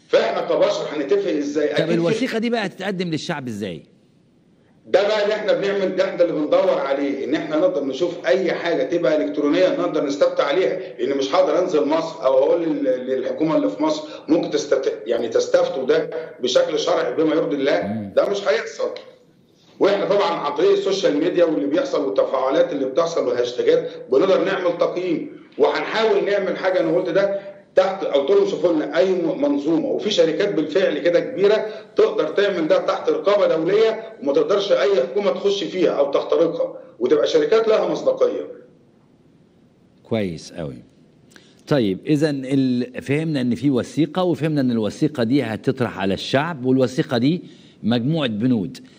فاحنا كبشر هنتفق ازاي طب أكيد في- الوثيقه دي بقى هتتقدم للشعب ازاي ده بقى اللي احنا بنعمل ده احنا اللي بندور عليه ان احنا نقدر نشوف اي حاجه تبقى الكترونيه نقدر نستفتى عليها لان مش هقدر انزل مصر او اقول لل- للحكومه اللي في مصر ممكن تستفت يعني تستفتوا ده بشكل شرعي بما يرضي الله ده مش هيحصل واحنا طبعا عن طريق السوشيال ميديا واللي بيحصل والتفاعلات اللي بتحصل والهاشتاجات بنقدر نعمل تقييم وهنحاول نعمل حاجه انا قلت ده تحت قلت لهم شوفوا لنا اي منظومه وفي شركات بالفعل كده كبيره تقدر تعمل ده تحت رقابه دوليه وما تقدرش اي حكومه تخش فيها او تخترقها وتبقى شركات لها مصداقيه كويس قوي طيب اذا ال... فهمنا ان في وثيقه وفهمنا ان الوثيقه دي هتطرح على الشعب والوثيقه دي مجموعه بنود